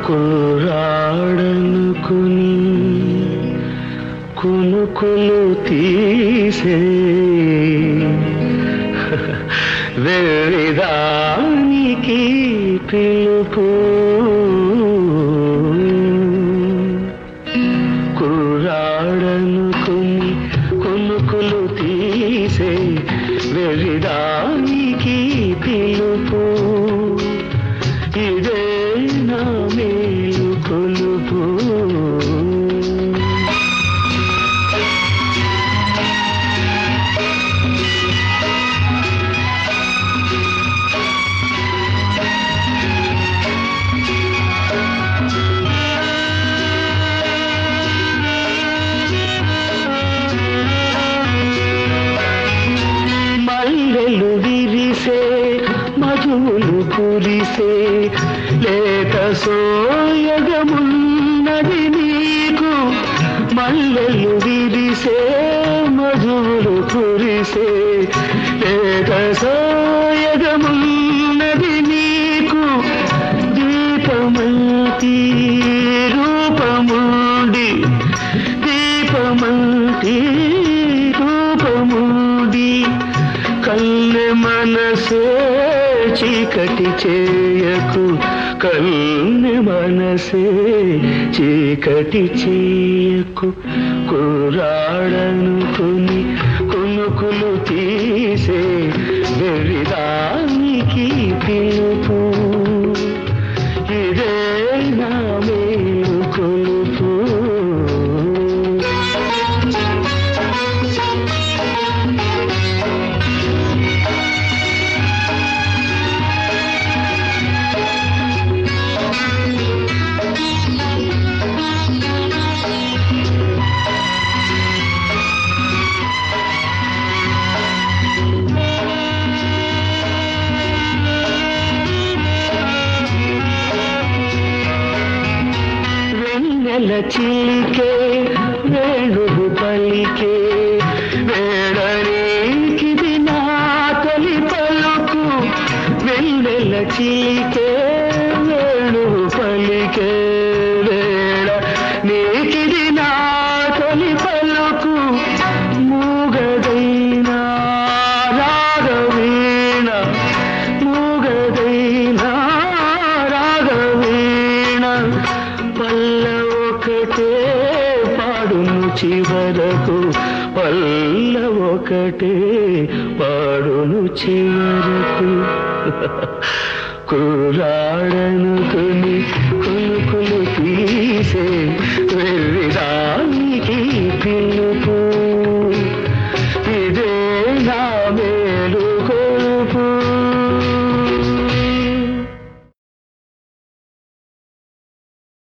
కుర్రాడనుకుని కునుకులు తీసే వెళ్ళిదానికి పిలుపు కుర్రాడనుకుని కునుకులు తీసే వెళ్ళిదానికి పిలుపు ఇదే నా మేలు కొలుపు మల్లెలు విరిసే మధువులు కురిసే లేత సోయగమున్నది నీకు మల్లెలు విరిసే మధువులు కురిసే లేత సోయగమున్నది నీకు దీపమంతి రూపముండి దీపమంతి రూపముండి కల్లె మనసే చీకటి చేయకు కల్లె మనసే చీకటి చేయకు కురాడనుకుని కునుకులు తీసే వెరిదానికి పిలుపు ఇదే నా మేలు కొలుపు వెన్నెల చిలికే వేణువు పలికే వేడనేకిది నా తొలి పలుకు వెన్నెల చిలికే వేణువు పలికే వేడ నీకిది నా తొలి పలుకు మూగదైనా రాగవీణ మూగదైనా రాగవీణ పల్ల ఒకటే పాడును చివరకు పల్ల ఒకటే పాడును చివరకు కురాడనుకుని కులుకులు తీసే వెళ్ళ